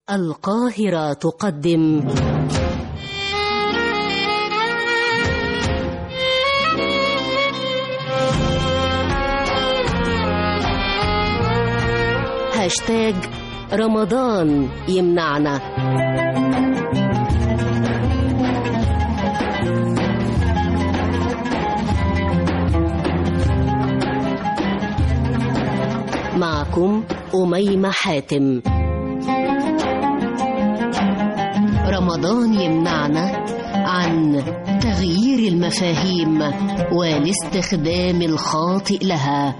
القاهرة تقدم هاشتاج رمضان يمنعنا معكم أميمة حاتم رمضان يمنعنا عن تغيير المفاهيم والاستخدام الخاطئ لها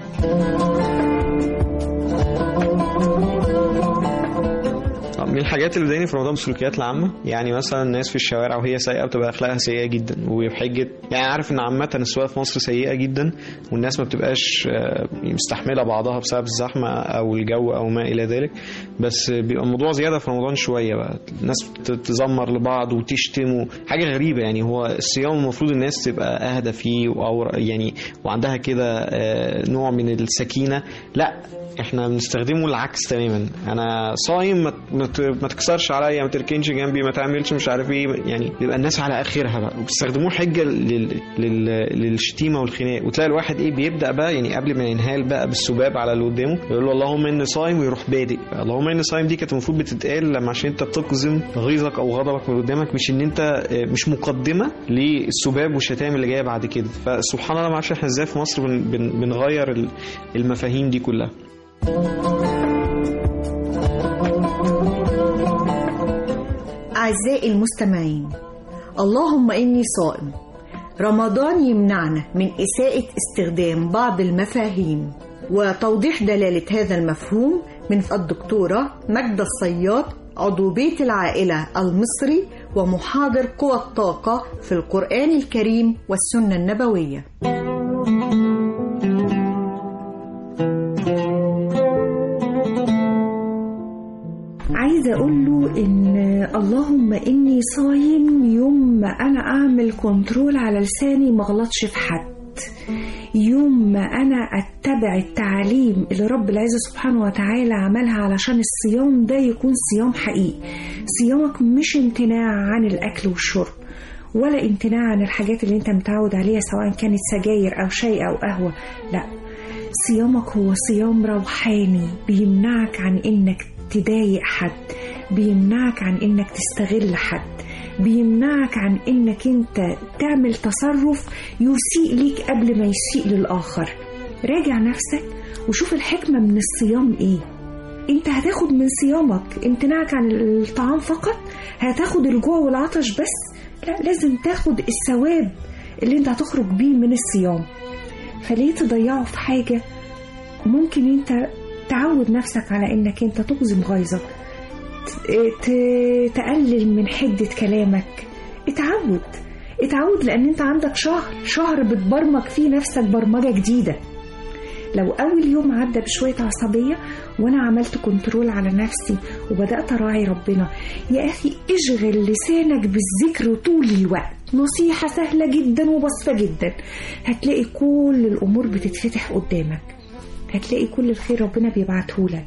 من الحاجات اللي بتضايقني في رمضان السلوكيات العامة يعني مثلا الناس في الشوارع وهي سايقة بتبقى أخلاقها سيئة جدا وبحجة يعني عارف إن عامة السواقة في مصر سيئة جدا والناس ما بتبقاش آه، مستحملة بعضها بسبب الزحمة أو الجو أو ما إلى ذلك بس بيبقى الموضوع زيادة في رمضان شوية بقى الناس بتتذمر لبعض وتشتم حاجة غريبة يعني هو الصيام المفروض الناس تبقى أهدى فيه أو يعني وعندها كده آه، نوع من السكينة لا احنا بنستخدمه العكس تماما انا صايم ما- ما ت- ما تكسرش عليا ما تركنش جنبي ما تعملش مش عارف ايه يعني بيبقى الناس على اخرها بقى وبيستخدموه حجه لل... لل... للشتيمه والخناق وتلاقي الواحد ايه بيبدا بقى يعني قبل ما ينهال بقى بالسباب على اللي قدامه يقول له اللهم اني صايم ويروح بادئ اللهم اني صايم دي كانت المفروض بتتقال لما عشان انت بتقزم غيظك او غضبك من اللي قدامك مش ان انت آه، مش مقدمه للسباب والشتائم اللي جايه بعد كده فسبحان الله ما اعرفش احنا ازاي في مصر بن... بن... بنغير ال- المفاهيم دي كلها أعزائي المستمعين اللهم إني صائم رمضان يمنعنا من إساءة استخدام بعض المفاهيم وتوضيح دلالة هذا المفهوم من الدكتورة ماجدة الصياد عضو بيت العائلة المصري ومحاضر قوى الطاقة في القرآن الكريم والسنة النبوية عايزة أقول له إن اللهم إني صايم يوم ما أنا أعمل كنترول على لساني ما غلطش في حد يوم ما أنا أتبع التعاليم اللي رب العزة سبحانه وتعالى عملها علشان الصيام ده يكون صيام حقيقي صيامك مش امتناع عن الأكل والشرب ولا امتناع عن الحاجات اللي انت متعود عليها سواء كانت سجاير أو شاي أو قهوة لا صيامك هو صيام روحاني بيمنعك عن انك تضايق حد بيمنعك عن انك تستغل حد بيمنعك عن انك انت تعمل تصرف يسيء ليك قبل ما يسيء للاخر راجع نفسك وشوف الحكمة من الصيام ايه انت هتاخد من صيامك امتناعك عن الطعام فقط هتاخد الجوع والعطش بس لا لازم تاخد الثواب اللي انت هتخرج بيه من الصيام فليه تضيعه في حاجة ممكن انت تعود نفسك على انك انت تقزم غيظك ت- ت- تقلل من حدة كلامك اتعود اتعود لان انت عندك شهر شهر بتبرمج فيه نفسك برمجة جديدة لو اول يوم عدى بشوية عصبية وانا عملت كنترول على نفسي وبدأت اراعي ربنا يا اخي اشغل لسانك بالذكر طول الوقت نصيحة سهلة جدا وبسيطة جدا هتلاقي كل الامور بتتفتح قدامك هتلاقي كل الخير ربنا بيبعته لك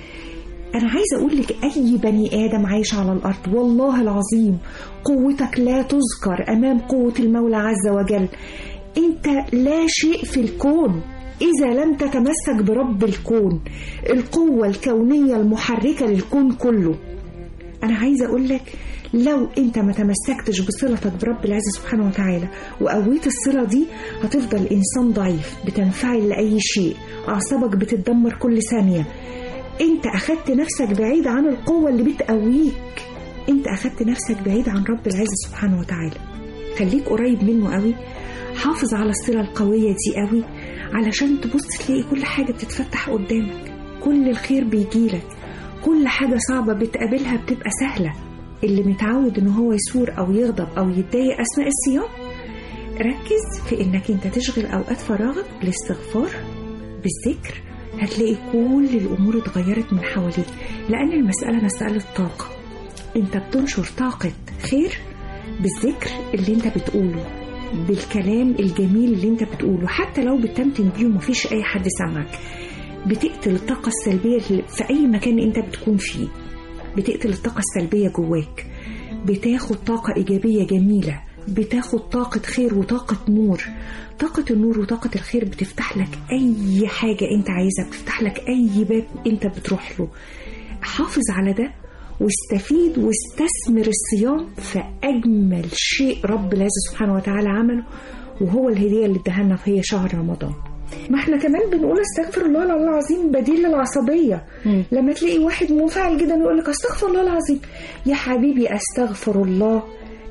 أنا عايزة أقول لك أي بني آدم عايش على الأرض والله العظيم قوتك لا تذكر أمام قوة المولى عز وجل أنت لا شيء في الكون إذا لم تتمسك برب الكون القوة الكونية المحركة للكون كله أنا عايزة أقول لك لو أنت ما تمسكتش بصلتك برب العزة سبحانه وتعالى وقويت الصلة دي هتفضل إنسان ضعيف بتنفعل لأي شيء أعصابك بتتدمر كل ثانية أنت أخدت نفسك بعيد عن القوة اللي بتقويك أنت أخدت نفسك بعيد عن رب العزة سبحانه وتعالى خليك قريب منه قوي حافظ على الصلة القوية دي قوي علشان تبص تلاقي كل حاجة بتتفتح قدامك كل الخير بيجيلك كل حاجة صعبة بتقابلها بتبقى سهلة اللي متعود ان هو يثور او يغضب او يتضايق اثناء الصيام ركز في انك انت تشغل اوقات فراغك بالاستغفار بالذكر هتلاقي كل الامور اتغيرت من حواليك لان المسألة مسألة طاقة انت بتنشر طاقة خير بالذكر اللي انت بتقوله بالكلام الجميل اللي انت بتقوله حتى لو بتمتن بيه ومفيش اي حد سمعك بتقتل الطاقة السلبية اللي في اي مكان انت بتكون فيه بتقتل الطاقة السلبية جواك بتاخد طاقة إيجابية جميلة بتاخد طاقة خير وطاقة نور طاقة النور وطاقة الخير بتفتح لك أي حاجة أنت عايزها بتفتح لك أي باب أنت بتروح له حافظ على ده واستفيد واستثمر الصيام في أجمل شيء رب العزة سبحانه وتعالى عمله وهو الهدية اللي اداها لنا في شهر رمضان ما احنا كمان بنقول استغفر الله العلي العظيم بديل للعصبية مم. لما تلاقي واحد منفعل جدا يقول لك استغفر الله العظيم يا حبيبي استغفر الله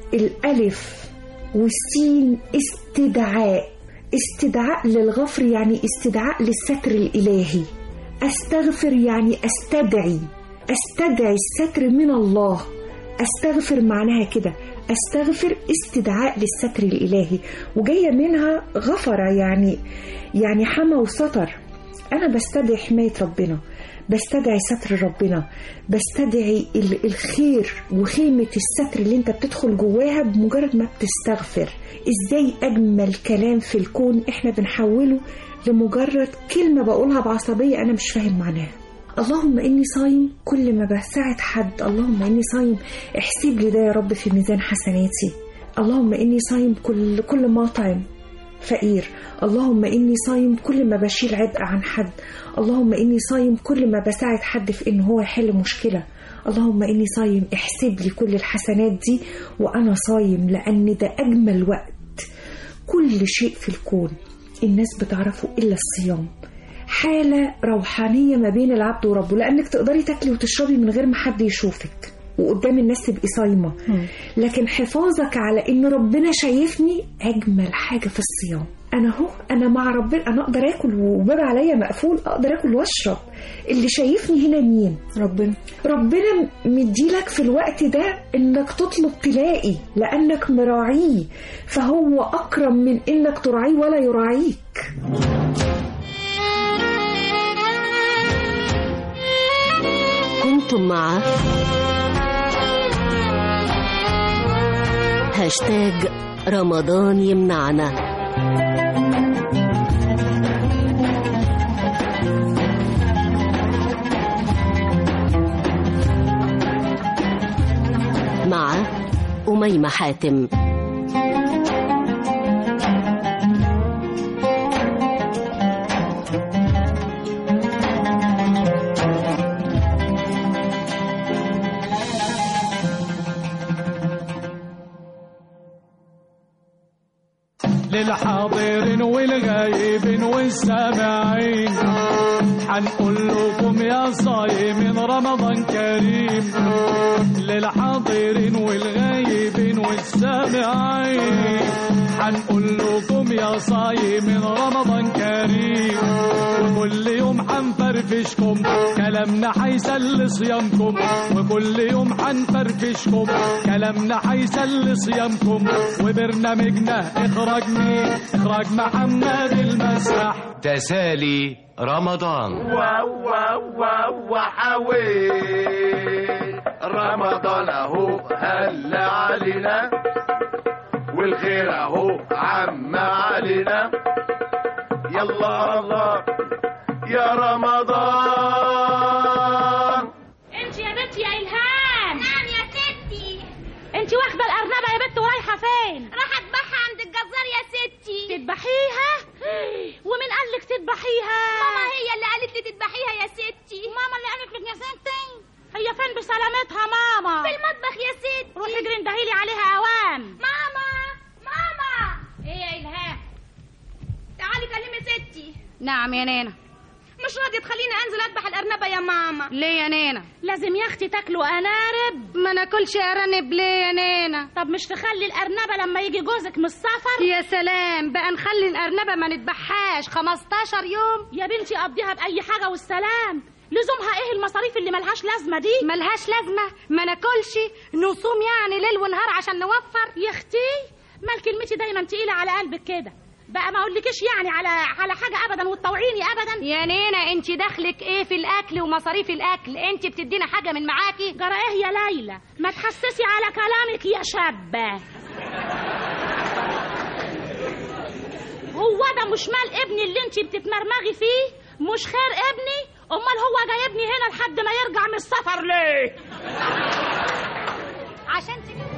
الألف والسين استدعاء استدعاء للغفر يعني استدعاء للستر الإلهي أستغفر يعني أستدعي أستدعي الستر من الله أستغفر معناها كده أستغفر استدعاء للستر الإلهي وجاية منها غفر يعني يعني حمى وستر أنا بستدعي حماية ربنا بستدعي ستر ربنا بستدعي ال- الخير وخيمة الستر اللي انت بتدخل جواها بمجرد ما بتستغفر ازاي اجمل كلام في الكون احنا بنحوله لمجرد كلمة بقولها بعصبية انا مش فاهم معناها اللهم اني صايم كل ما بساعد حد اللهم اني صايم احسب لي ده يا رب في ميزان حسناتي اللهم اني صايم كل كل ما اطعم فقير اللهم إني صايم كل ما بشيل عبء عن حد اللهم إني صايم كل ما بساعد حد في إن هو يحل مشكلة اللهم إني صايم احسب لي كل الحسنات دي وأنا صايم لأن ده أجمل وقت كل شيء في الكون الناس بتعرفه إلا الصيام حالة روحانية ما بين العبد وربه لأنك تقدري تاكلي وتشربي من غير ما حد يشوفك وقدام الناس تبقي صايمة لكن حفاظك على إن ربنا شايفني أجمل حاجة في الصيام أنا هو أنا مع ربنا أنا أقدر آكل وباب عليا مقفول أقدر آكل وأشرب اللي شايفني هنا مين؟ ربنا ربنا مديلك في الوقت ده انك تطلب تلاقي لانك مراعيه فهو اكرم من انك تراعيه ولا يراعيك كنتم مع هاشتاج رمضان يمنعنا مع أميمة حاتم للحاضرين والغايبين والسامعين حنقول لكم يا صايمين رمضان كريم للحاضرين والغايبين والسامعين حنقول لكم يا صايمين رمضان كريم وكل يوم حنفرفشكم كلامنا حيسل صيامكم وكل يوم حنفرفشكم كلامنا حيسل صيامكم وبرنامجنا اخراج مين اخراج محمد المسرح تسالي رمضان واو واو واو وحوي رمضان اهو هل علينا والخير اهو عم علينا يلا الله يا رمضان انت يا بنت يا الهام نعم يا ستي انت واخده الارنبه يا بنت ورايحه فين راح اذبحها عند الجزار يا ستي تذبحيها ومن قال لك تذبحيها ماما هي اللي قالت لي تذبحيها يا ستي ماما اللي قالت لك يا ستي هي فين بسلامتها ماما في المطبخ يا ستي روحي اجري اندهيلي عليها اوام ماما ماما ايه يا الهام تعالي كلمي ستي نعم يا نينا مش راضية تخليني انزل اذبح الارنبة يا ماما ليه يا نينا لازم يا اختي تاكلوا ارانب ما ناكلش ارانب ليه يا نينا طب مش تخلي الارنبه لما يجي جوزك من السفر يا سلام بقى نخلي الارنبه ما نذبحهاش 15 يوم يا بنتي قضيها باي حاجه والسلام لزومها ايه المصاريف اللي ملهاش لازمه دي ملهاش لازمه ما ناكلش نصوم يعني ليل ونهار عشان نوفر يا اختي مال كلمتي دايما تقيله على قلبك كده بقى ما اقولكيش يعني على على حاجه ابدا وتطوعيني ابدا يا نينا انت دخلك ايه في الاكل ومصاريف الاكل انت بتدينا حاجه من معاكي جرى ايه يا ليلى ما تحسسي على كلامك يا شابه هو ده مش مال ابني اللي انت بتتمرمغي فيه مش خير ابني امال هو جايبني هنا لحد ما يرجع من السفر ليه عشان تجيب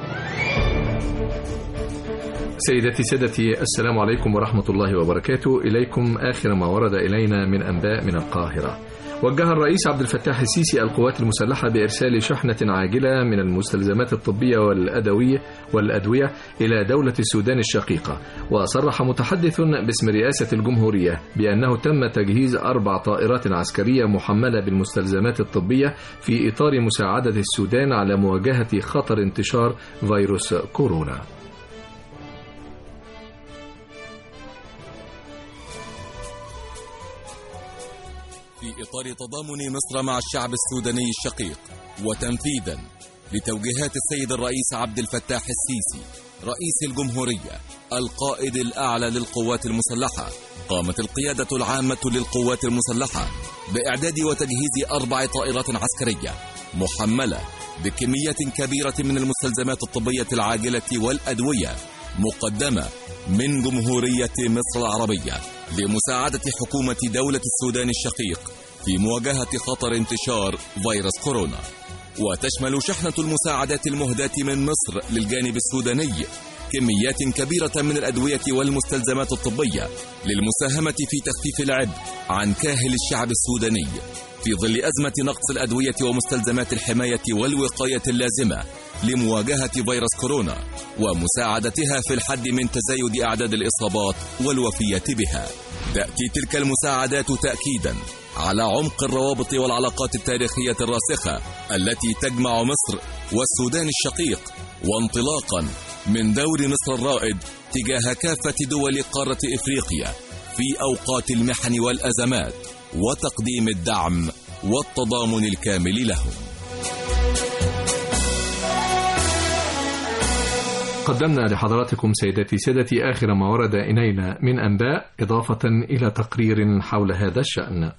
سيداتي سادتي السلام عليكم ورحمة الله وبركاته إليكم آخر ما ورد إلينا من أنباء من القاهرة وجه الرئيس عبد الفتاح السيسي القوات المسلحة بإرسال شحنة عاجلة من المستلزمات الطبية والأدوية والأدوية إلى دولة السودان الشقيقة وصرح متحدث باسم رئاسة الجمهورية بأنه تم تجهيز أربع طائرات عسكرية محملة بالمستلزمات الطبية في إطار مساعدة السودان على مواجهة خطر انتشار فيروس كورونا في إطار تضامن مصر مع الشعب السوداني الشقيق وتنفيذا لتوجيهات السيد الرئيس عبد الفتاح السيسي رئيس الجمهورية القائد الأعلى للقوات المسلحة قامت القيادة العامة للقوات المسلحة بإعداد وتجهيز أربع طائرات عسكرية محملة بكمية كبيرة من المستلزمات الطبية العاجلة والأدوية مقدمة من جمهورية مصر العربية لمساعدة حكومة دولة السودان الشقيق في مواجهة خطر انتشار فيروس كورونا وتشمل شحنة المساعدات المهداة من مصر للجانب السوداني كميات كبيرة من الأدوية والمستلزمات الطبية للمساهمة في تخفيف العبء عن كاهل الشعب السوداني في ظل أزمة نقص الأدوية ومستلزمات الحماية والوقاية اللازمة لمواجهة فيروس كورونا ومساعدتها في الحد من تزايد أعداد الإصابات والوفية بها تأتي تلك المساعدات تأكيدا على عمق الروابط والعلاقات التاريخية الراسخة التي تجمع مصر والسودان الشقيق وانطلاقا من دور مصر الرائد تجاه كافة دول قارة إفريقيا في أوقات المحن والأزمات وتقديم الدعم والتضامن الكامل لهم قدمنا لحضراتكم سيداتي سادتي آخر ما ورد إلينا من أنباء إضافة إلى تقرير حول هذا الشأن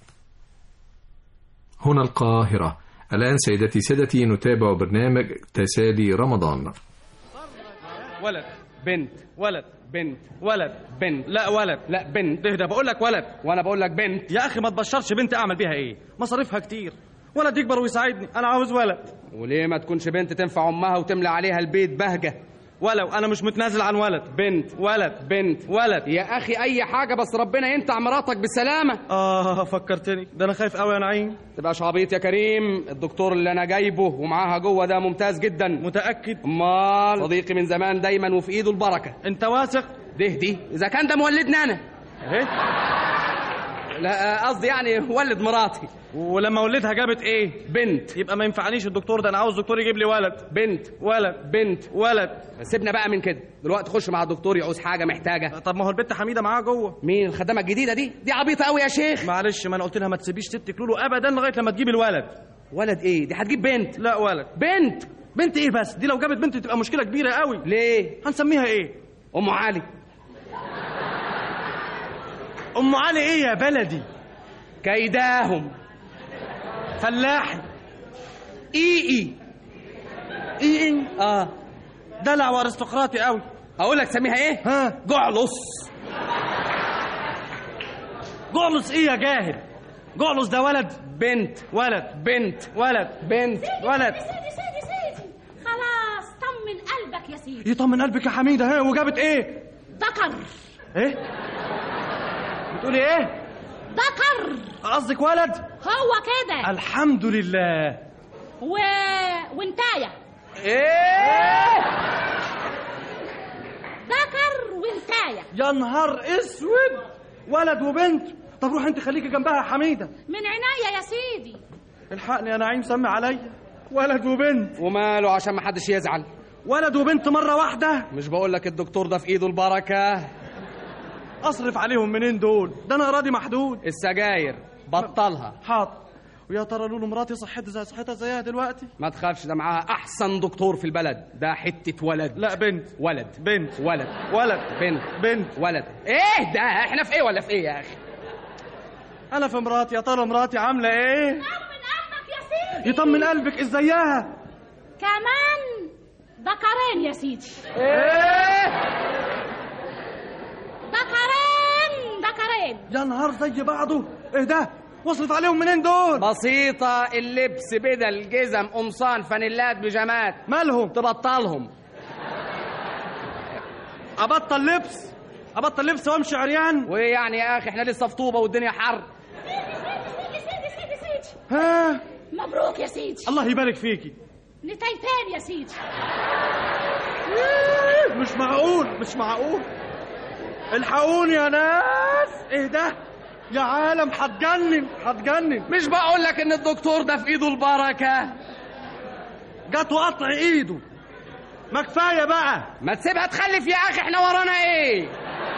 هنا القاهرة الآن سيدتي سادتي نتابع برنامج تسالي رمضان ولد بنت ولد بنت ولد بنت لا ولد لا بنت اهدى بقول لك ولد وانا بقول لك بنت يا اخي ما تبشرش بنت اعمل بيها ايه مصاريفها كتير ولد يكبر ويساعدني انا عاوز ولد وليه ما تكونش بنت تنفع امها وتملى عليها البيت بهجه ولو انا مش متنازل عن ولد بنت ولد بنت ولد يا اخي اي حاجه بس ربنا ينتع مراتك بالسلامه اه فكرتني ده انا خايف قوي يا نعيم تبقاش عبيط يا كريم الدكتور اللي انا جايبه ومعاها جوه ده ممتاز جدا متاكد امال صديقي من زمان دايما وفي ايده البركه انت واثق ده دي اذا كان ده مولدنا انا ايه لا قصدي يعني ولد مراتي ولما ولدها جابت ايه بنت يبقى ما ينفعنيش الدكتور ده انا عاوز دكتور يجيب لي ولد بنت ولد بنت ولد سيبنا بقى من كده دلوقتي خش مع الدكتور يعوز حاجه محتاجه طب ما هو البت حميده معاه جوه مين الخدامه الجديده دي دي عبيطه قوي يا شيخ معلش ما انا قلت لها ما تسيبيش ست كلولو ابدا لغايه لما تجيب الولد ولد ايه دي هتجيب بنت لا ولد بنت بنت ايه بس دي لو جابت بنت تبقى مشكله كبيره قوي ليه هنسميها ايه ام علي ام علي ايه يا بلدي كيداهم فلاحي اي اي ايه ايه اه دلع وارستقراطي قوي اقول لك سميها ايه ها جعلص جعلص ايه يا جاهل جعلص ده ولد بنت ولد بنت ولد بنت ولد سيدي سيدي سيدي خلاص طمن قلبك يا سيدي يطمن قلبك يا حميده ها وجابت ايه ذكر ايه بتقولي ايه ذكر قصدك ولد هو كده الحمد لله و... وانتايه ايه ذكر وانتايه يا نهار اسود ولد وبنت طب روح انت خليكي جنبها يا حميده من عناية يا سيدي الحقني يا نعيم سمي عليا ولد وبنت وماله عشان ما حدش يزعل ولد وبنت مره واحده مش بقول لك الدكتور ده في ايده البركه اصرف عليهم منين دول ده انا اراضي محدود السجاير بطلها حاضر ويا ترى لولو مراتي صحتها زي صحتها زيها دلوقتي ما تخافش ده معاها احسن دكتور في البلد ده حته ولد لا بنت ولد بنت ولد ولد بنت بنت ولد ايه ده احنا في ايه ولا في ايه يا اخي انا في مراتي يا ترى مراتي عامله ايه طمن قلبك يا سيدي يطمن قلبك ازيها كمان ذكرين يا سيدي ايه ذكرين ذكرين يا نهار زي بعضه ايه ده واصرف عليهم منين دول بسيطة اللبس بدل جزم قمصان فانيلات بيجامات مالهم تبطلهم ابطل لبس ابطل لبس وامشي عريان وايه يعني يا اخي احنا لسه في طوبة والدنيا حر سيدي سيدي سيدي سيدي ها مبروك يا سيدي الله يبارك فيكي نتايتين يا سيدي مش معقول مش معقول الحقوني يا ناس ايه ده يا عالم هتجنن هتجنن مش بقول لك ان الدكتور ده في ايده البركة جت وقطع ايده ما كفايه بقى ما تسيبها تخلف يا اخي احنا ورانا ايه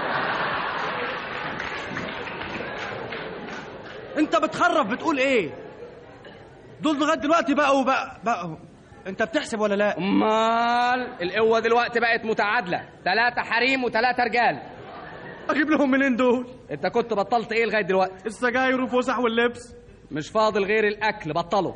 انت بتخرف بتقول ايه دول لغايه دلوقتي بقوا بقى بقوا انت بتحسب ولا لا امال القوة دلوقتي بقت متعادلة ثلاثة حريم وثلاثة رجال اجيب لهم منين دول انت كنت بطلت ايه لغاية دلوقتي السجاير وفسح واللبس مش فاضل غير الاكل بطله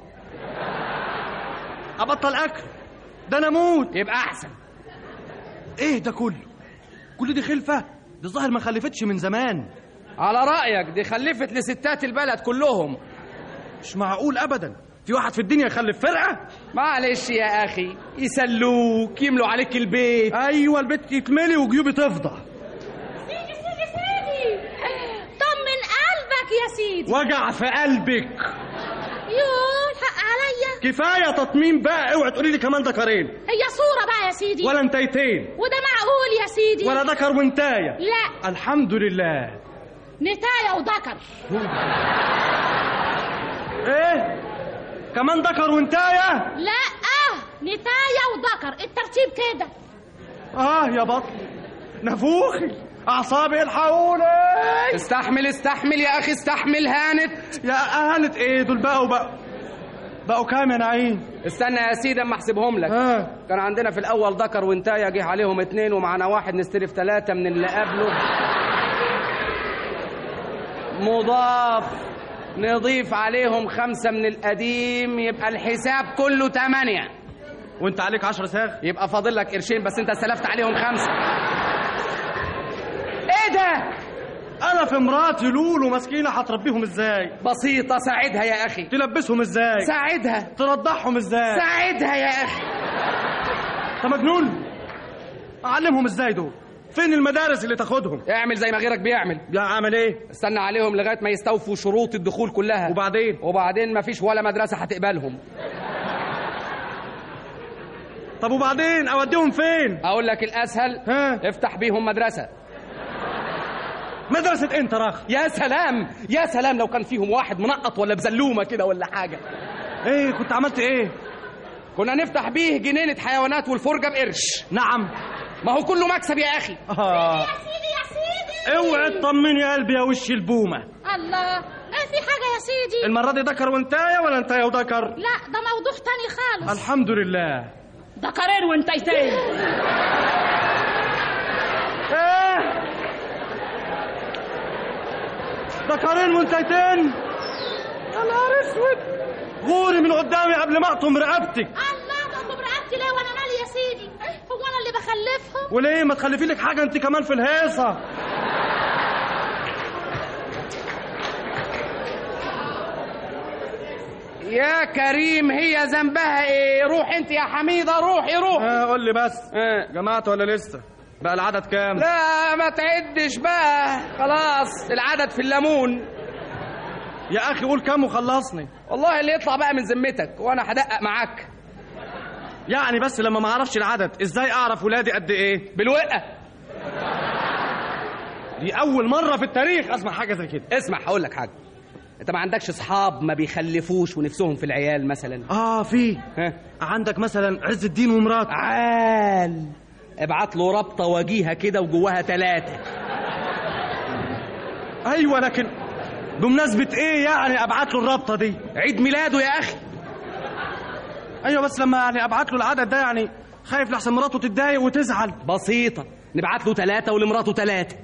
ابطل اكل ده انا اموت يبقى احسن ايه ده كله كل دي خلفه دي الظاهر ما خلفتش من زمان على رأيك دي خلفت لستات البلد كلهم مش معقول ابدا في واحد في الدنيا يخلف فرقه معلش يا اخي يسلوك يملوا عليك البيت ايوه البيت يتملي وجيوبي تفضى سيدي سيدي سيدي طمن قلبك يا سيدي وجع في قلبك يوه الحق عليا كفايه تطمين بقى اوعي تقولي لي كمان ذكرين هي صورة بقى يا سيدي ولا انتيتين وده معقول يا سيدي ولا ذكر وانتايه لا الحمد لله نتاية وذكر ايه كمان ذكر وانتايه لا اه نتاية وذكر الترتيب كده اه يا بطل نفوخي اعصابي الحقوني استحمل استحمل يا اخي استحمل هانت يا هانت ايه دول بقوا بقوا بقوا كام يا نعيم استنى يا سيدي اما احسبهم لك آه. كان عندنا في الاول ذكر وانتايه جه عليهم اتنين ومعانا واحد نستلف ثلاثة من اللي قبله مضاف نضيف عليهم خمسة من القديم يبقى الحساب كله تمانية وانت عليك عشر ساغ يبقى فاضل لك قرشين بس انت سلفت عليهم خمسة ايه ده انا في مراتي لولو مسكينه هتربيهم ازاي بسيطة ساعدها يا اخي تلبسهم ازاي ساعدها ترضعهم ازاي ساعدها يا اخي انت مجنون اعلمهم ازاي دول فين المدارس اللي تاخدهم اعمل زي ما غيرك بيعمل يا عمل ايه استنى عليهم لغايه ما يستوفوا شروط الدخول كلها وبعدين وبعدين مفيش ولا مدرسه هتقبلهم طب وبعدين اوديهم فين اقول لك الاسهل ها افتح بيهم مدرسه مدرسه انت راخ يا سلام يا سلام لو كان فيهم واحد منقط ولا بزلومه كده ولا حاجه ايه كنت عملت ايه كنا نفتح بيه جنينه حيوانات والفرجه بقرش نعم ما هو كله مكسب يا اخي آه. يا سيدي يا سيدي اوعي تطمني يا قلبي يا وش البومه الله ما في حاجة يا سيدي المره دي ذكر وانتايه ولا انتايه وذكر لا ده موضوع تاني خالص الحمد لله ذكرين وانتيتين ايه ذكرين وانتيتين يا نهار اسود غوري من قدامي قبل ما اقطم رقبتك الله تقوم برقبتي ليه وانا مالي يا سيدي هو انا اللي بخلفهم وليه ما تخلفي لك حاجه انت كمان في الهيصه يا كريم هي ذنبها ايه روح انت يا حميده روحي روح اه قول لي بس آه. جمعت ولا لسه بقى العدد كام لا ما تعدش بقى خلاص العدد في الليمون يا اخي قول كام وخلصني والله اللي يطلع بقى من ذمتك وانا هدقق معاك يعني بس لما ما اعرفش العدد ازاي اعرف ولادي قد ايه بالوقه دي اول مره في التاريخ اسمع حاجه زي كده اسمع هقول لك حاجه انت ما عندكش اصحاب ما بيخلفوش ونفسهم في العيال مثلا اه في ها عندك مثلا عز الدين ومراته عال ابعت له رابطه وجيهه كده وجواها ثلاثه ايوه لكن بمناسبه ايه يعني ابعت له الرابطه دي عيد ميلاده يا اخي ايوه بس لما يعني ابعت له العدد ده يعني خايف لحسن مراته تتضايق وتزعل بسيطه نبعت له ثلاثه ولمراته ثلاثه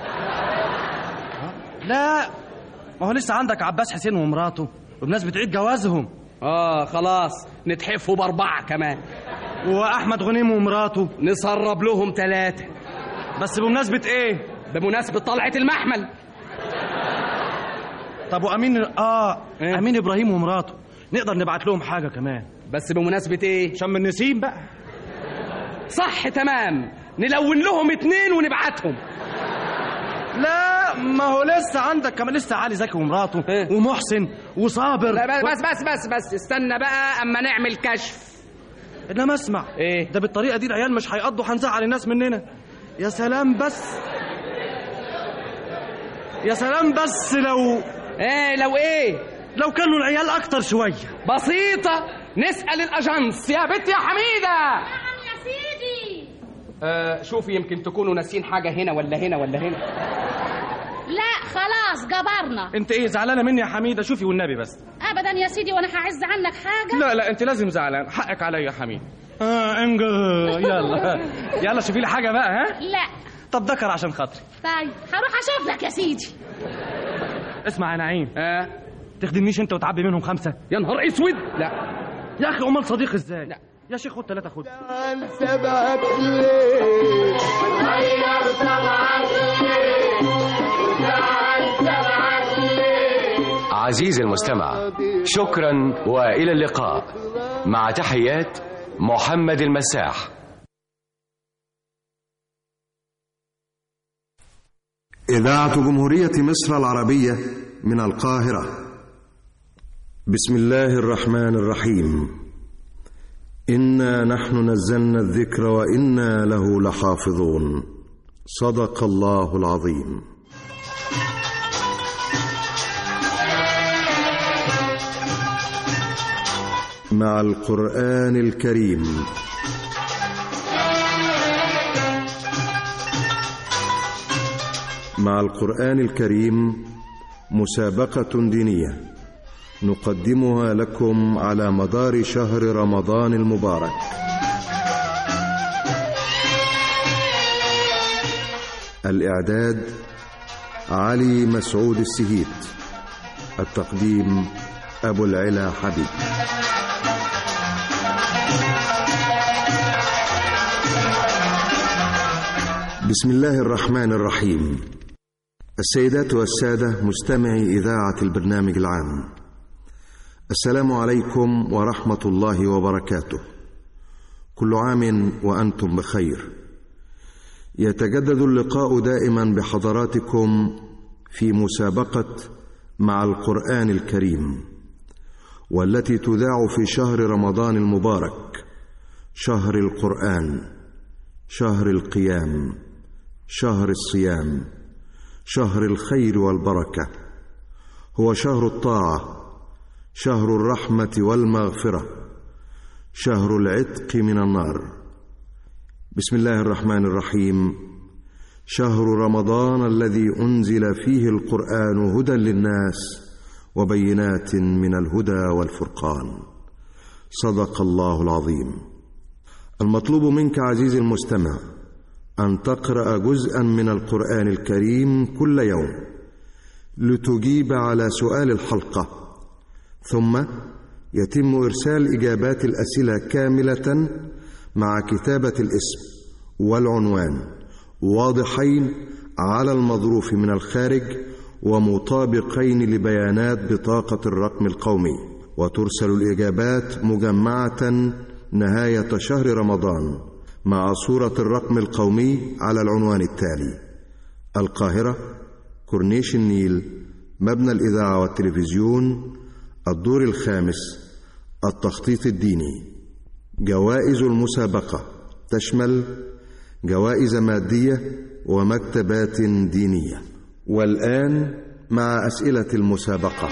لا ما هو لسه عندك عباس حسين ومراته بمناسبه عيد جوازهم اه خلاص نتحفوا باربعه كمان واحمد غنيم ومراته نسرب لهم ثلاثه بس بمناسبه ايه بمناسبه طلعه المحمل طب وامين اه امين ابراهيم ومراته نقدر نبعت لهم حاجه كمان بس بمناسبه ايه شم النسيم بقى صح تمام نلون لهم اتنين ونبعتهم لا ما هو لسه عندك كمان لسه علي زكي ومراته ومحسن وصابر لا بس بس بس بس استنى بقى اما نعمل كشف انما اسمع ايه ده بالطريقه دي العيال مش هيقضوا هنزعل الناس مننا يا سلام بس يا سلام بس لو ايه لو ايه لو كانوا العيال اكتر شويه بسيطه نسال الاجانس يا بنت يا حميده نعم يا سيدي آه شوفي يمكن تكونوا ناسين حاجه هنا ولا هنا ولا هنا لا خلاص جبرنا انت ايه زعلانه مني يا حميده شوفي والنبي بس ابدا يا سيدي وانا هعز عنك حاجه لا لا انت لازم زعلان حقك عليا يا حميد اه انجو يلا يلا شوفي لي حاجه بقى ها لا طب ذكر عشان خاطري طيب هروح اشوف لك يا سيدي اسمع يا نعيم اه تخدمنيش انت وتعبي منهم خمسه يا نهار اسود لا يا اخي امال صديق ازاي لا يا شيخ خد ثلاثه خد سبعة ليه غير سبعة عزيزي المستمع شكرا والى اللقاء مع تحيات محمد المساح إذاعة جمهورية مصر العربية من القاهرة بسم الله الرحمن الرحيم إنا نحن نزلنا الذكر وإنا له لحافظون صدق الله العظيم مع القرآن الكريم مع القرآن الكريم مسابقة دينية نقدمها لكم على مدار شهر رمضان المبارك الإعداد علي مسعود السهيت التقديم أبو العلا حبيب بسم الله الرحمن الرحيم السيدات والسادة مستمعي إذاعة البرنامج العام السلام عليكم ورحمة الله وبركاته كل عام وأنتم بخير يتجدد اللقاء دائما بحضراتكم في مسابقة مع القرآن الكريم والتي تذاع في شهر رمضان المبارك شهر القرآن شهر القيام شهر الصيام شهر الخير والبركه هو شهر الطاعه شهر الرحمه والمغفره شهر العتق من النار بسم الله الرحمن الرحيم شهر رمضان الذي انزل فيه القران هدى للناس وبينات من الهدى والفرقان صدق الله العظيم المطلوب منك عزيزي المستمع ان تقرا جزءا من القران الكريم كل يوم لتجيب على سؤال الحلقه ثم يتم ارسال اجابات الاسئله كامله مع كتابه الاسم والعنوان واضحين على المظروف من الخارج ومطابقين لبيانات بطاقه الرقم القومي وترسل الاجابات مجمعه نهايه شهر رمضان مع صورة الرقم القومي على العنوان التالي: القاهرة، كورنيش النيل، مبنى الإذاعة والتلفزيون، الدور الخامس، التخطيط الديني. جوائز المسابقة تشمل جوائز مادية ومكتبات دينية. والآن مع أسئلة المسابقة.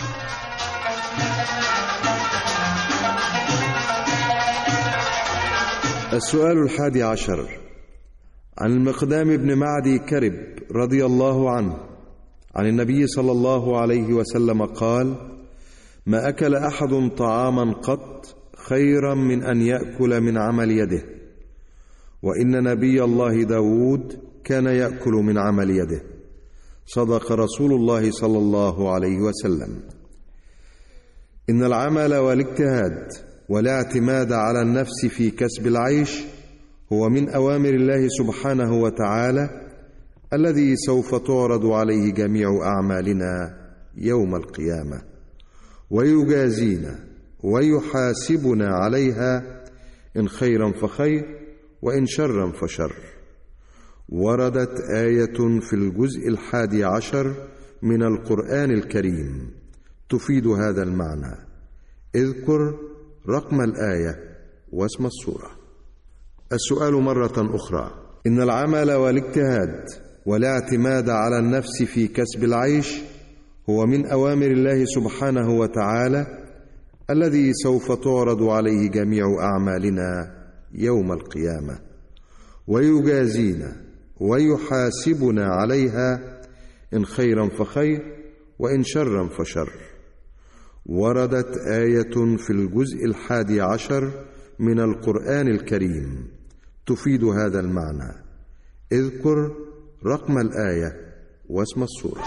السؤال الحادي عشر عن المقدام بن معدي كرب رضي الله عنه عن النبي صلى الله عليه وسلم قال ما اكل احد طعاما قط خيرا من ان ياكل من عمل يده وان نبي الله داود كان ياكل من عمل يده صدق رسول الله صلى الله عليه وسلم ان العمل والاجتهاد والاعتماد على النفس في كسب العيش هو من اوامر الله سبحانه وتعالى الذي سوف تعرض عليه جميع اعمالنا يوم القيامة ويجازينا ويحاسبنا عليها إن خيرا فخير وإن شرا فشر وردت آية في الجزء الحادي عشر من القرآن الكريم تفيد هذا المعنى اذكر رقم الآية واسم السورة السؤال مرة أخرى إن العمل والاجتهاد والاعتماد على النفس في كسب العيش هو من أوامر الله سبحانه وتعالى الذي سوف تعرض عليه جميع أعمالنا يوم القيامة ويجازينا ويحاسبنا عليها إن خيرا فخير وإن شرا فشر وردت آية في الجزء الحادي عشر من القرآن الكريم تفيد هذا المعنى اذكر رقم الآية واسم السورة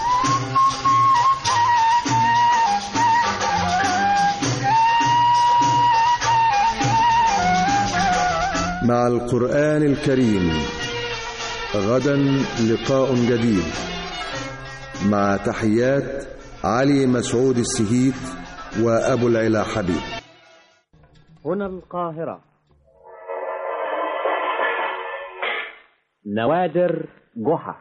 مع القرآن الكريم غدا لقاء جديد مع تحيات علي مسعود السهيت وأبو العلا حبيب هنا القاهرة نوادر جحا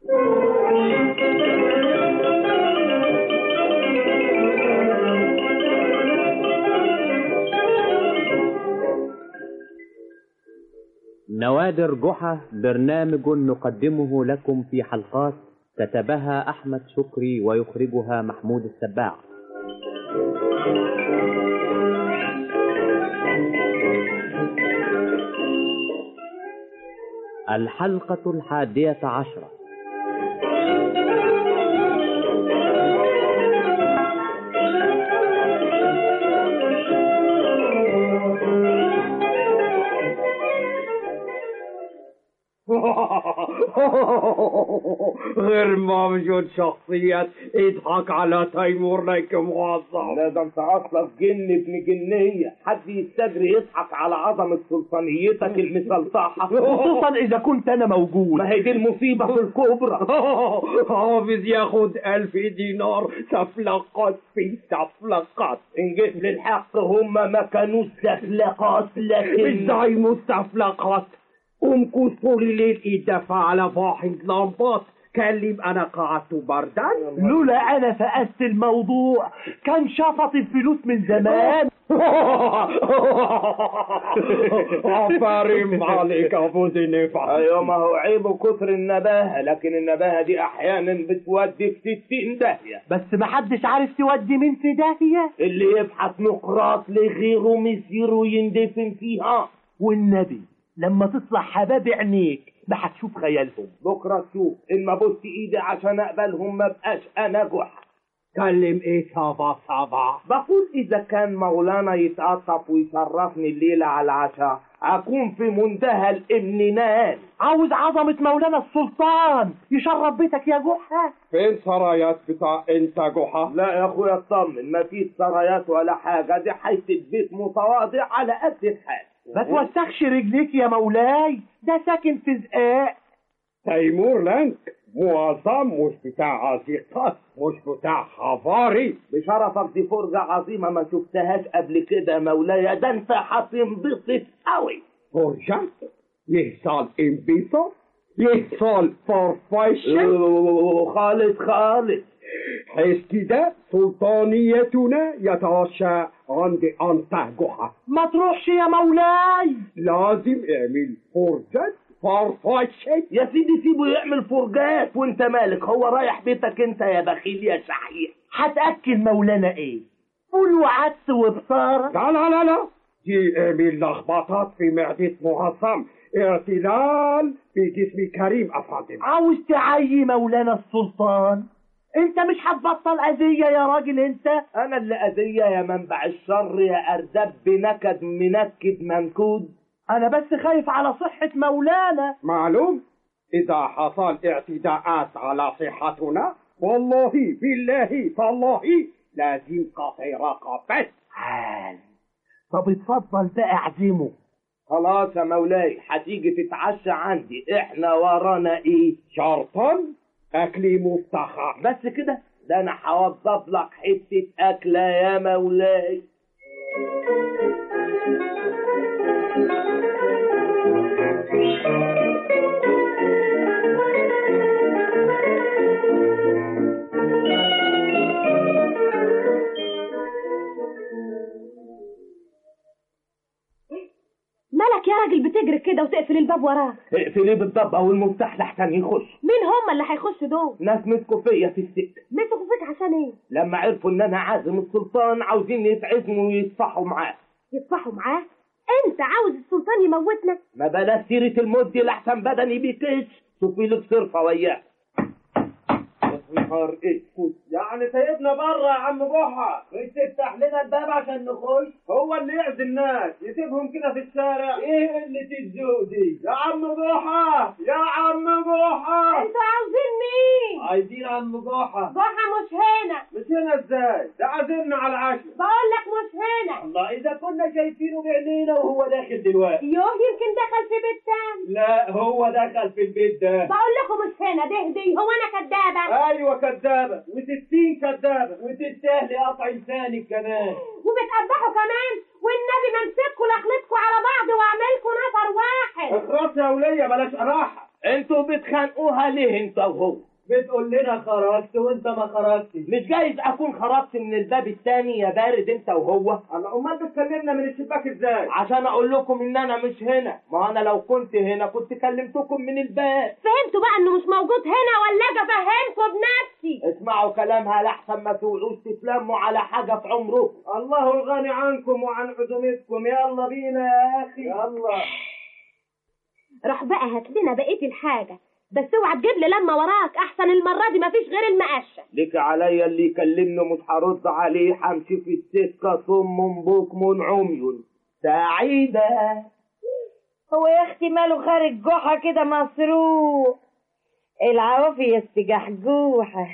نوادر جحا برنامج نقدمه لكم في حلقات كتبها أحمد شكري ويخرجها محمود السباع الحلقة الحادية عشرة غير موجود شخصية يضحك على تيمور لك موظف لا ده انت اصلك جن ابن جنية حد يستجري يضحك على عظمة سلطانيتك المسلطحة خصوصا اذا كنت انا موجود ما هي دي المصيبة في الكبرى حافظ ياخد ألف دينار سفلقات في سفلقات ان جيت للحق هم ما كانوش سفلقات لكن ازاي مستفلقات امكث طول الليل يدفع على واحد لمبات كلم انا قعدت بردان لولا انا فقست الموضوع كان شفط الفلوس من زمان عفارم عليك ابو ذي نفع ايوه ما هو عيب كتر النباهة لكن النباهة دي احيانا بتودي في 60 داهية بس محدش عارف تودي مين في داهية اللي يبحث نقراط لغيره مسير ويندفن فيها والنبي لما تطلع حباب عينيك ما هتشوف خيالهم بكرة تشوف إن ما بص إيدي عشان أقبلهم ما بقاش أنا جح كلم إيه صبا صبا بقول إذا كان مولانا يتعطف ويشرفني الليلة على العشاء أكون في منتهى الامتنان عاوز عظمة مولانا السلطان يشرف بيتك يا جحا فين سرايات بتاع انت جحا لا يا اخويا اطمن ما فيش سرايات ولا حاجة دي حتة بيت متواضع على قد الحال ما توسخش رجليك يا مولاي ده ساكن في زقاق تيمور لانك معظم مش بتاع عزيقات مش بتاع خفاري بشرفك دي فرجة عظيمة ما شفتهاش قبل كده يا مولاي ده انت هتنبسط قوي فرجة يحصل انبساط يحصل فرفشة خالص خالص حيث كده سلطانيتنا يتعشى عند أنت جحا ما تروحش يا مولاي لازم اعمل فرجة فرفشة يا سيدي سيبه يعمل فرجات وانت مالك هو رايح بيتك انت يا بخيل يا شحيح هتأكل مولانا ايه فول وعدس وبصارة لا لا لا لا دي اعمل لخبطات في معدة معظم اعتلال في جسم كريم أفندم عاوز تعيي مولانا السلطان انت مش هتبطل اذية يا راجل انت انا اللي اذية يا منبع الشر يا اردب بنكد منكد منكود انا بس خايف على صحة مولانا معلوم اذا حصل اعتداءات على صحتنا والله بالله تالله لازم قطع رقبته حال طب اتفضل بقى اعزمه خلاص يا مولاي هتيجي تتعشى عندي احنا ورانا ايه شرطا اكلي مفتخر بس كده ده انا هوظف لك حته اكله يا مولاي مالك يا راجل بتجري كده وتقفل الباب وراك اقفليه بالضبط او المفتاح لحسن يخش مين هم اللي هيخشوا دول ناس مسكوا فيا في السكه مسكوا فيك عشان ايه لما عرفوا ان انا عازم السلطان عاوزين يتعزموا ويصفحوا معاه يصفحوا معاه انت عاوز السلطان يموتنا ما بلاش سيرة الموت دي لحسن بدني بيكش شوفي لك صرفة وياه نهار اسود يعني سيبنا بره يا عم بوحة مش تفتح لنا الباب عشان نخش هو اللي يعزم الناس يسيبهم كده في الشارع ايه قلة الذوق دي يا عم بوحة يا عم بوحة انتوا عاوزين مين عايزين عم بوحة ضحى مش هنا مش هنا ازاي ده عازمنا على العشاء بقول لك مش هنا الله اذا كنا شايفينه بعينينا وهو داخل دلوقتي يوه يمكن دخل في بيت تاني لا هو دخل في البيت ده بقول لكم مش هنا دهدي هو انا كدابه ايوه كدابه وستين كدابه وتستاهلي قطع لسانك كمان وبتقبحوا كمان والنبي ما امسكوا لخلتكوا على بعض واعملكوا نفر واحد اخرس يا ولية بلاش راحة انتوا بتخانقوها ليه انت وهو بتقول لنا خرجت وانت ما خرجتش مش جايز اكون خرجت من الباب الثاني يا بارد انت وهو الله امال بتكلمنا من الشباك ازاي عشان اقول لكم ان انا مش هنا ما انا لو كنت هنا كنت كلمتكم من الباب فهمتوا بقى انه مش موجود هنا ولا اجي افهمكم بنفسي اسمعوا كلامها لحسن ما تقولوش تتلموا على حاجه في عمره الله الغني عنكم وعن عزومتكم يلا بينا يا اخي يلا روح بقى هات لنا بقيه الحاجه بس اوعى تجيب لي لما وراك احسن المره دي مفيش غير المقشه ليك عليا اللي يكلمني مش هرد عليه همشي في السكه صم بكم عمي سعيده هو يا اختي ماله خارج جحا كده مسروق العوافي يا استجحجوحة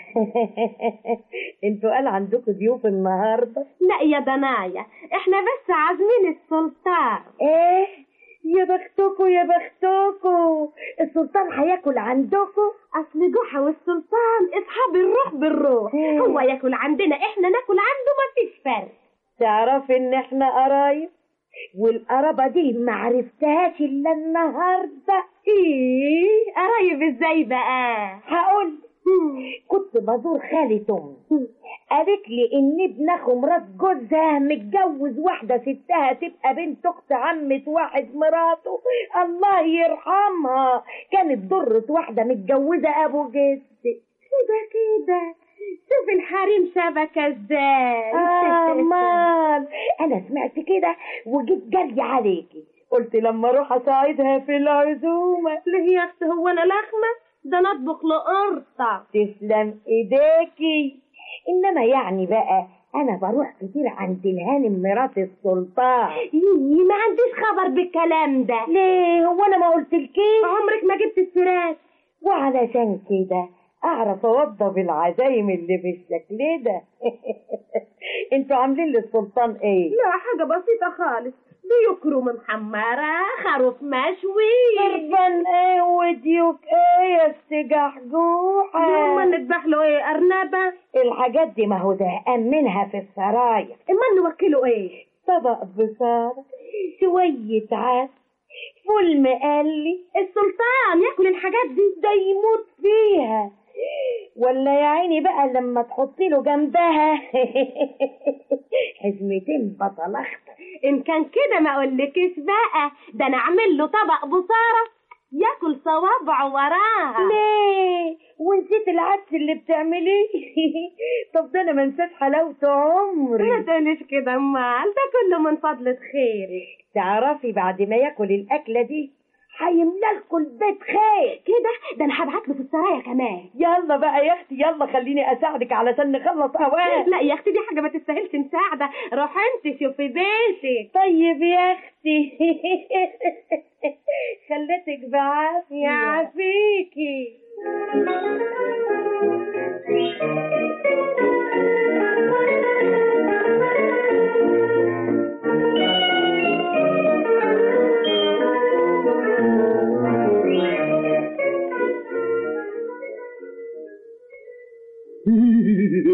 انتوا قال عندكم ضيوف النهارده لا يا دنايا احنا بس عازمين السلطان ايه يا بختكوا يا بختكوا السلطان هياكل عندكم اصل جحا والسلطان اصحاب الروح بالروح هو ياكل عندنا احنا ناكل عنده مفيش فرق تعرفي ان احنا قرايب والقرابة دي ما عرفتهاش الا النهارده ايه قرايب ازاي بقى هقول كنت بزور خالة امي قالت لي ان ابن اخو مرات جوزها متجوز واحده ستها تبقى بنت اخت عمة واحد مراته الله يرحمها كانت ضرة واحده متجوزه ابو جدي كده كده شوف الحريم شبكة ازاي آه مال انا سمعت كده وجيت جري عليكي قلت لما اروح اساعدها في العزومه ليه يا اختي هو انا لخمه ده نطبخ لقرطة تسلم ايديكي انما يعني بقى انا بروح كتير عند الهانم مرات السلطان يي ما عنديش خبر بالكلام ده ليه هو انا ما قلتلكيش عمرك ما جبت السيرات وعلشان كده اعرف اوضب العزايم اللي بالشكل ده انتوا عاملين للسلطان ايه لا حاجه بسيطه خالص ديوك روم محمرة خروف مشوي قربان ايه وديوك ايه يا استجحجوحة هما نذبح له ايه ارنبة الحاجات دي ما هو زهقان منها في السرايا اما نوكله ايه طبق بصارة شوية عسل فول مقلي السلطان ياكل الحاجات دي ده يموت فيها ولا يا عيني بقى لما تحطي له جنبها حزمتين بطل اخضر ان كان كده ما اقولكش بقى ده انا اعمل له طبق بصاره ياكل صوابعه وراها ليه ونسيت العدس اللي بتعمليه طب ده انا ما نسيت حلاوه عمري ما تقوليش كده امال ده كله من فضلة خيرك تعرفي بعد ما ياكل الاكله دي هيملى لكم البيت خير كده ده انا هبعت له في السرايا كمان يلا بقى يا اختي يلا خليني اساعدك علشان نخلص اوان لا يا اختي دي حاجه ما تستاهلش مساعده روح انت شوفي بيتك طيب يا اختي خليتك بعافيه يعافيكي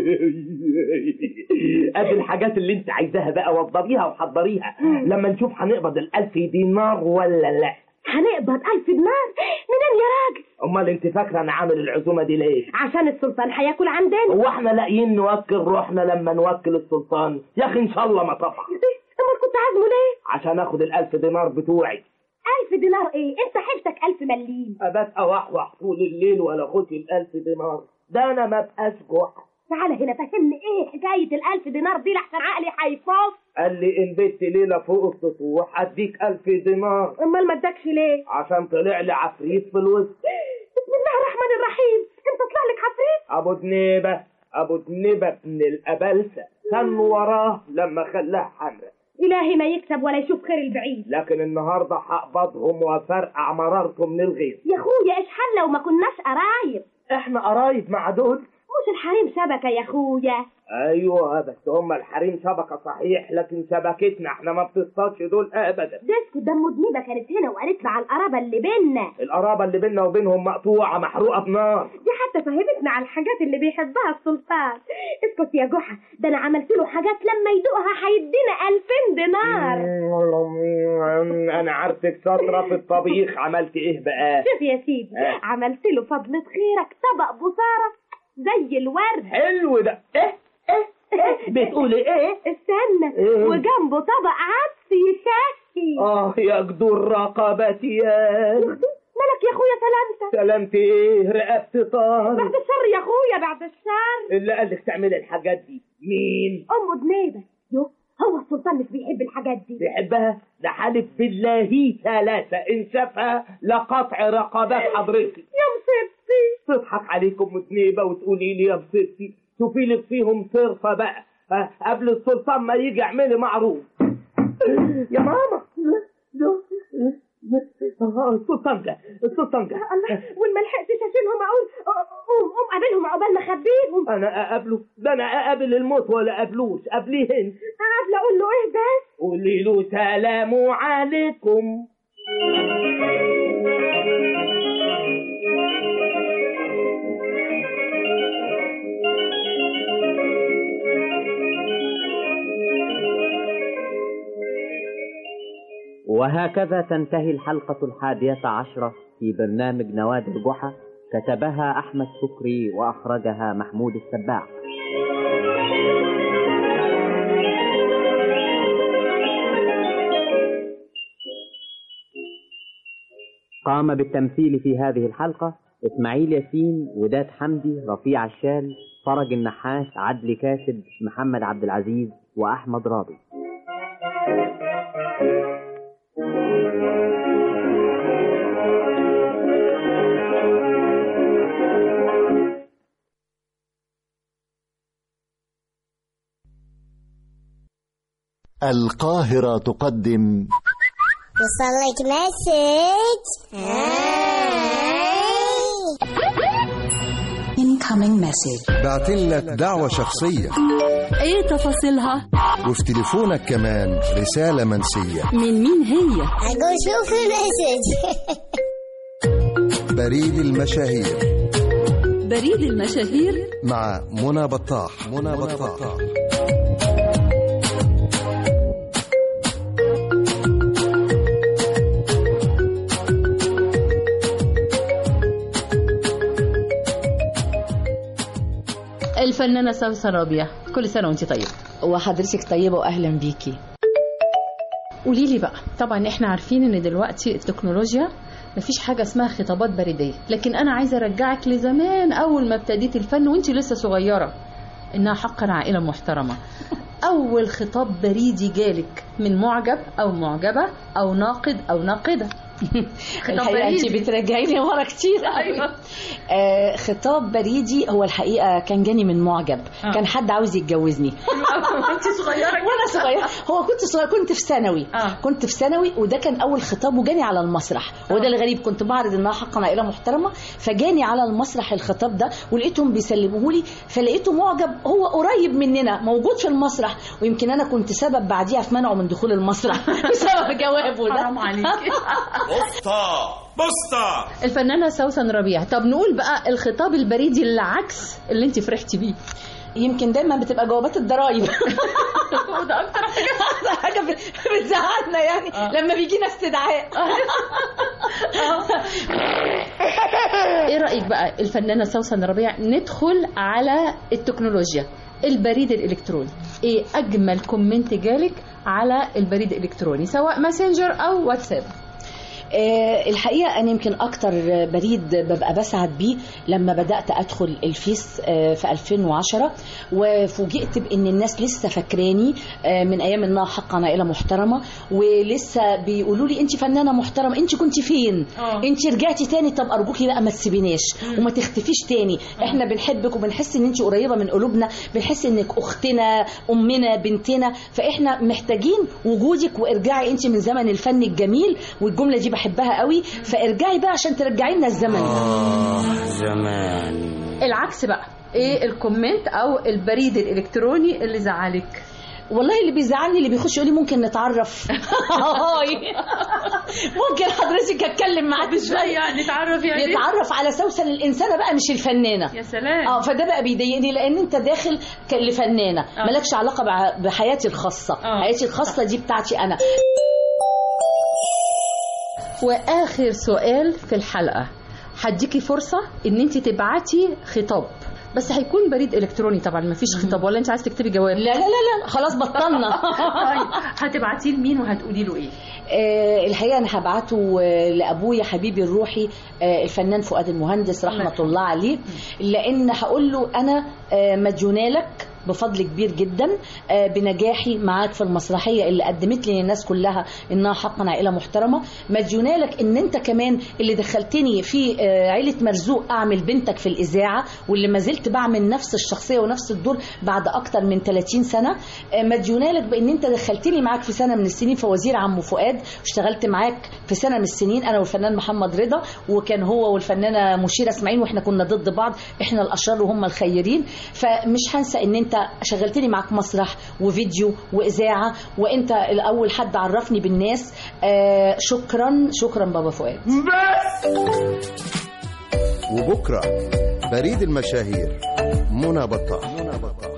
ادي الحاجات اللي انت عايزاها بقى وضبيها وحضريها لما نشوف هنقبض الالف دينار ولا لا هنقبض ألف دينار منين يا راجل امال انت فاكره انا عامل العزومه دي ليه عشان السلطان هياكل عندنا هو احنا لاقيين نوكل روحنا لما نوكل السلطان يا اخي ان شاء الله ما طبعا امال كنت عازمه ليه عشان اخد الالف دينار بتوعي ألف دينار ايه انت حيلتك ألف مليم ابات اوحوح طول الليل ولا اخد الالف دينار ده انا ما بقاش جحا تعالى هنا فهمني ايه حكاية الألف دينار دي لحسن عقلي هيفوز قال لي ان بيت ليله فوق السطوح اديك الف دينار امال ما ادكش ليه عشان طلع لي عفريت في الوسط بسم الله الرحمن الرحيم انت طلع لك عفريت ابو دنيبه ابو دنيبه ابن الابلسه كان وراه لما خلاها حمرا إلهي ما يكسب ولا يشوف خير البعيد لكن النهارده هقبضهم وافرقع مرارته من الغيظ يا اخويا ايش حل لو ما كناش قرايب احنا قرايب مع دول مش الحريم شبكة يا اخويا ايوه بس هم الحريم شبكه صحيح لكن شبكتنا احنا ما بتصطادش دول ابدا ديسكو دم مذنبة كانت هنا وقالت لي على القرابة اللي بينا القرابه اللي بيننا وبينهم مقطوعه محروقه بنار دي حتى فهمتنا على الحاجات اللي بيحبها السلطان اسكت يا جحا ده انا عملت له حاجات لما يدوقها هيدينا 2000 دينار انا عارفك شاطره في الطبيخ عملت ايه بقى شوف يا سيدي آه. عملت له فضلة خيرك طبق بصارة زي الورد حلو ده ايه ايه ايه بتقولي ايه استنى إيه؟ وجنبه طبق عدس يشهي اه يا جدور رقبتي يا مالك يا اخويا سلامتك سلامتي ايه رقبتي طار بعد الشر يا اخويا بعد الشر اللي قال لك تعملي الحاجات دي مين ام دنيبه يو هو السلطان مش بيحب الحاجات دي بيحبها ده حالف بالله ثلاثة إن شافها لقطع رقبات حضرتك يا مصيبتي تضحك عليكم مذنبة وتقولي لي يا مصيبتي شوفي لك فيهم صرفة بقى ها، قبل السلطان ما يجي اعملي معروف يا ماما آه، السلطان جه السلطان جه الله وما لحقتش اشيلهم اقول قوم قوم قابلهم عقبال ما اخبيهم انا اقابله ده انا اقابل الموت ولا اقابلوش قبليهن قبل اقول له ايه بس قولي له سلام عليكم وهكذا تنتهي الحلقة الحادية عشرة في برنامج نوادي الجحا كتبها أحمد شكري وأخرجها محمود السباع قام بالتمثيل في هذه الحلقة إسماعيل ياسين وداد حمدي رفيع الشال فرج النحاس عدلي كاسب محمد عبد العزيز وأحمد راضي القاهرة تقدم وصلك مسج incoming message بعتلك دعوة شخصية ايه تفاصيلها وفي تليفونك كمان رسالة منسية من مين هي اقول شوف المسج بريد المشاهير بريد المشاهير مع منى بطاح منى بطاح الفنانة سوسن ربيع كل سنة وانت طيبة وحضرتك طيبة وأهلا بيكي قولي لي بقى طبعا احنا عارفين ان دلوقتي التكنولوجيا مفيش حاجة اسمها خطابات بريدية لكن انا عايزة ارجعك لزمان اول ما ابتديت الفن وانت لسه صغيرة انها حقا عائلة محترمة اول خطاب بريدي جالك من معجب او معجبة او ناقد او ناقدة الحقيقة انت بترجعيني ورا كتير أيوة. آه خطاب بريدي هو الحقيقة كان جاني من معجب آه. كان حد عاوز يتجوزني انت صغيرة وانا صغيرة هو كنت صغيرة كنت في ثانوي آه. كنت في ثانوي وده كان اول خطاب وجاني على المسرح وده الغريب كنت بعرض انها حقا عائلة محترمة فجاني على المسرح الخطاب ده ولقيتهم بيسلموه لي فلقيته معجب هو قريب مننا موجود في المسرح ويمكن انا كنت سبب بعديها في منعه من دخول المسرح بسبب جوابه ده حرام عليك بسطة بسطة الفنانة سوسن ربيع طب نقول بقى الخطاب البريدي اللي عكس اللي انت فرحتي بيه يمكن دايما بتبقى جوابات الضرايب وده اكتر حاجه حاجه بتزعلنا يعني لما بيجينا استدعاء ايه رايك بقى الفنانه سوسن ربيع ندخل على التكنولوجيا البريد الالكتروني ايه اجمل كومنت جالك على البريد الالكتروني سواء ماسنجر او واتساب آه، الحقيقة أنا يمكن أكتر بريد ببقى بسعد بيه لما بدأت أدخل الفيس آه، في 2010 وفوجئت بأن الناس لسه فاكراني آه، من أيام إنها حق عائلة محترمة ولسه بيقولوا لي أنت فنانة محترمة أنت كنت فين؟ أنت رجعتي تاني طب أرجوكي بقى ما تسيبيناش وما تختفيش تاني إحنا بنحبك وبنحس إن أنت قريبة من قلوبنا بنحس إنك أختنا أمنا بنتنا فإحنا محتاجين وجودك وارجعي أنت من زمن الفن الجميل والجملة دي بحبها قوي فارجعي بقى عشان ترجعي لنا الزمن زمان العكس بقى ايه الكومنت او البريد الالكتروني اللي زعلك والله اللي بيزعلني اللي بيخش يقول لي ممكن نتعرف هاي ممكن حضرتك اتكلم معاك ازاي يعني نتعرف يعني نتعرف على سوسن الانسانه بقى مش الفنانه يا سلام اه فده بقى بيضايقني لان انت داخل ك- لفنانه آه. مالكش علاقه بع- بحياتي الخاصه آه. حياتي الخاصه دي بتاعتي انا واخر سؤال في الحلقه هديكي فرصه ان انت تبعتي خطاب بس هيكون بريد الكتروني طبعا مفيش خطاب ولا انت عايز تكتبي جواب لا لا لا لا خلاص بطلنا طيب هتبعتيه لمين وهتقولي له ايه آه، الحقيقه انا هبعته آه، لابويا حبيبي الروحي آه، الفنان فؤاد المهندس رحمه الله عليه لان هقول له انا آه، مديونه لك بفضل كبير جدا آه، بنجاحي معاك في المسرحيه اللي قدمت لي الناس كلها انها حقا عائله محترمه مديونه لك ان انت كمان اللي دخلتني في آه، عيله مرزوق اعمل بنتك في الاذاعه واللي ما زلت بعمل نفس الشخصيه ونفس الدور بعد اكتر من 30 سنه آه، مديونه لك بان انت دخلتني معاك في سنه من السنين في وزير عمو فؤاد واشتغلت معاك في سنه من السنين انا والفنان محمد رضا وكان هو والفنانه مشيره اسماعيل واحنا كنا ضد بعض احنا الاشرار وهم الخيرين فمش هنسى ان انت شغلتني معاك مسرح وفيديو واذاعه وانت الاول حد عرفني بالناس آه شكرا شكرا بابا فؤاد وبكرة بريد المشاهير منى بطال